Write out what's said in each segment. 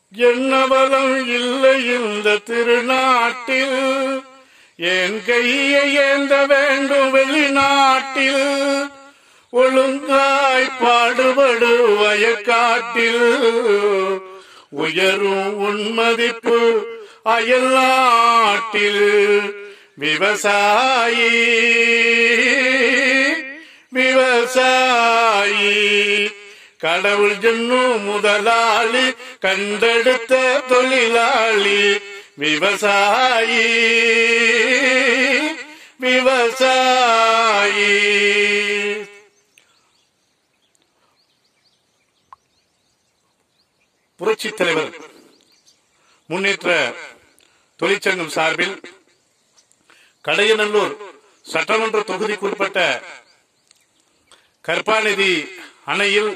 என்ன பலம் இல்லை இந்த திருநாட்டில் என் கையை ஏந்த வேண்டும் வெளிநாட்டில் ஒழுங்காய் பாடுபடு வயக்காட்டில் உயரும் உன்மதிப்பு அயல் நாட்டில் விவசாயி விவசாயி கடவுள் ஜன்னும் முதலாளி கண்டெடுத்த தொழிலாளி விவசாயி விவசாயி புரட்சி தலைவர் முன்னேற்ற தொழிற்சங்கம் சார்பில் கடையநல்லூர் சட்டமன்ற தொகுதிக்குட்பட்ட கருப்பாநிதி அணையில்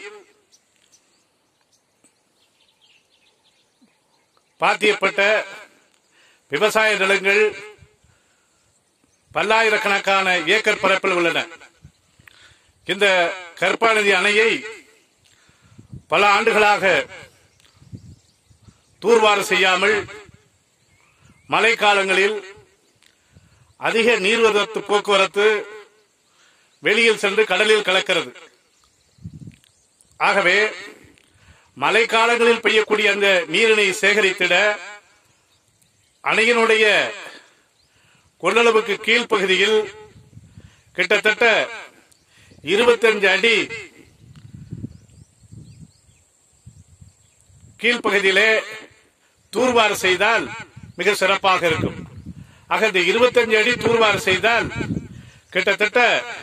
பாத்தியப்பட்ட விவசாய நிலங்கள் பல்லாயிரக்கணக்கான ஏக்கர் பரப்பில் உள்ளன இந்த கருப்பாநிதி அணையை பல ஆண்டுகளாக தூர்வாறு செய்யாமல் மழைக்காலங்களில் அதிக நீர்வரத்து போக்குவரத்து வெளியில் சென்று கடலில் கலக்கிறது ஆகவே மழைக்காலங்களில் பெய்யக்கூடிய அந்த நீரினை சேகரித்திட அணையினுடைய கொள்ளளவுக்கு கீழ்ப்பகுதியில் கிட்டத்தட்ட இருபத்தஞ்சு அடி கீழ்ப்பகுதியிலே தூர்வாறு செய்தால் மிக சிறப்பாக இருக்கும் ஆக இந்த இருபத்தஞ்சு அடி தூர்வாறு செய்தால் கிட்டத்தட்ட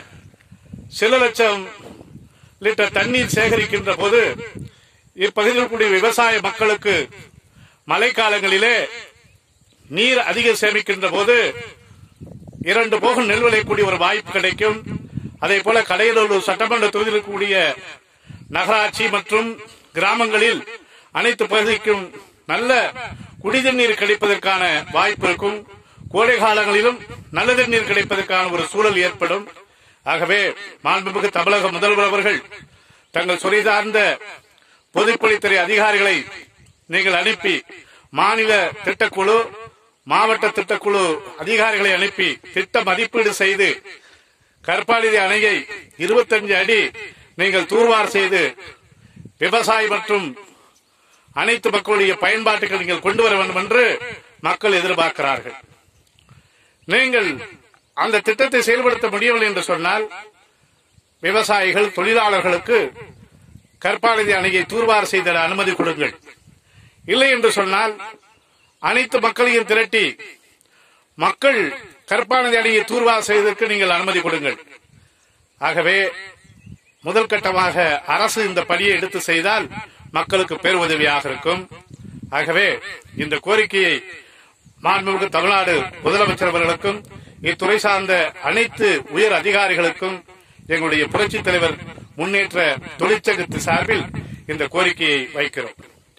சில லட்சம் லிட்டர் தண்ணீர் சேகரிக்கின்ற போது இப்பகுதியில் கூடிய விவசாய மக்களுக்கு மழைக்காலங்களிலே நீர் அதிகம் சேமிக்கின்ற போது இரண்டு போகம் நெல் விளையக்கூடிய ஒரு வாய்ப்பு கிடைக்கும் அதே போல கடையலூர் சட்டமன்ற தொகுதியில் இருக்கக்கூடிய நகராட்சி மற்றும் கிராமங்களில் அனைத்து பகுதிக்கும் நல்ல குடிதண்ணீர் கிடைப்பதற்கான வாய்ப்பு இருக்கும் கோடை காலங்களிலும் நல்ல தண்ணீர் கிடைப்பதற்கான ஒரு சூழல் ஏற்படும் ஆகவே மாண்புமிகு தமிழக முதல்வர் அவர்கள் தங்கள் துறை சார்ந்த பொதுப்பணித்துறை அதிகாரிகளை நீங்கள் அனுப்பி மாநில திட்டக்குழு மாவட்ட திட்டக்குழு அதிகாரிகளை அனுப்பி திட்ட மதிப்பீடு செய்து கற்பாநிதி அணையை இருபத்தஞ்சு அடி நீங்கள் தூர்வார் செய்து விவசாயி மற்றும் அனைத்து மக்களுடைய பயன்பாட்டுக்கு நீங்கள் கொண்டு வர வேண்டும் என்று மக்கள் எதிர்பார்க்கிறார்கள் நீங்கள் அந்த திட்டத்தை செயல்படுத்த முடியவில்லை என்று சொன்னால் விவசாயிகள் தொழிலாளர்களுக்கு கற்பாநிதி அணையை தூர்வார் செய்த அனுமதி கொடுங்கள் இல்லை என்று சொன்னால் அனைத்து மக்களையும் திரட்டி மக்கள் கற்பாநிதி அணையை தூர்வார் செய்வதற்கு நீங்கள் அனுமதி கொடுங்கள் ஆகவே முதல் கட்டமாக அரசு இந்த பணியை எடுத்து செய்தால் மக்களுக்கு பேருதவியாக இருக்கும் ஆகவே இந்த கோரிக்கையை மாண்புமிகு தமிழ்நாடு முதலமைச்சர் அவர்களுக்கும் இத்துறை சார்ந்த அனைத்து உயர் அதிகாரிகளுக்கும் எங்களுடைய புரட்சித் தலைவர் முன்னேற்ற தொழிற்சங்கத்து சார்பில் இந்த கோரிக்கையை வைக்கிறோம்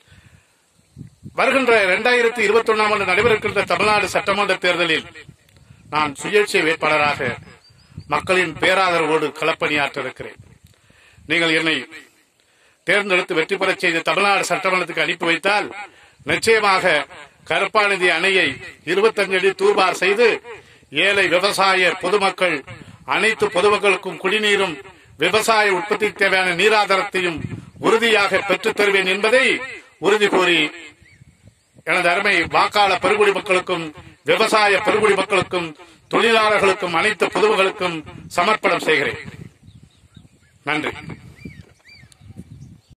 வருகின்ற இரண்டாயிரத்தி இருபத்தி ஒன்னாம் ஆண்டு நடைபெறுகின்ற தமிழ்நாடு சட்டமன்ற தேர்தலில் நான் சுயேட்சை வேட்பாளராக மக்களின் பேராதரவோடு களப்பணியாற்ற இருக்கிறேன் நீங்கள் என்னை தேர்ந்தெடுத்து வெற்றி பெறச் செய்த தமிழ்நாடு சட்டமன்றத்துக்கு அனுப்பி வைத்தால் நிச்சயமாக கருப்பாநிதி அணையை இருபத்தஞ்சு அடி தூர்வார் செய்து ஏழை விவசாய பொதுமக்கள் அனைத்து பொதுமக்களுக்கும் குடிநீரும் விவசாய உற்பத்திக்கு தேவையான நீராதாரத்தையும் உறுதியாக பெற்றுத் தருவேன் என்பதை உறுதி கூறி எனது அருமை வாக்காள பெருங்குடி மக்களுக்கும் விவசாய பெருங்குடி மக்களுக்கும் தொழிலாளர்களுக்கும் அனைத்து பொதுமக்களுக்கும் சமர்ப்பணம் செய்கிறேன் நன்றி